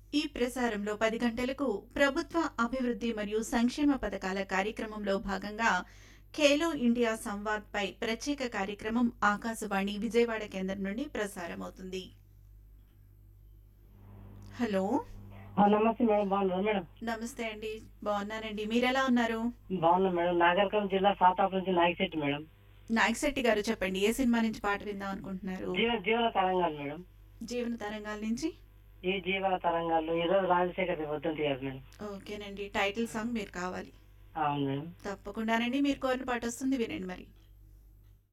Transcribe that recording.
ఈ ప్రసారంలో పది గంటలకు ప్రభుత్వ అభివృద్ధి మరియు సంక్షేమ పథకాల కార్యక్రమంలో భాగంగా ఖేలో ఇండియా సంవాద్ పై ప్రత్యేక కార్యక్రమం ఆకాశవాణి విజయవాడ కేంద్రం నుండి ప్రసారమవుతుంది హలో ఆ, నమస్తే మేడం బాగున్నారు మేడం నమస్తే అండి బాగున్నానండి మీరెలా ఉన్నారు బాగున్నాం మేడం నాగరికం జిల్లా సాతాపు నుంచి నాయకశెట్టి మేడం నాగశెట్టి గారు చెప్పండి ఏ సినిమా నుంచి పాట విందాం అనుకుంటున్నారు జీవ జీవన తరంగాలు మేడం జీవన తరంగాల నుంచి ఈ జీవన తరంగాలు ఈ రోజు రాజశేఖర్ వద్దంతి గారు మేడం ఓకేనండి టైటిల్ సాంగ్ మీరు కావాలి అవును మేడం తప్పకుండానండి మీరు కోరిన పాట వస్తుంది వినండి మరి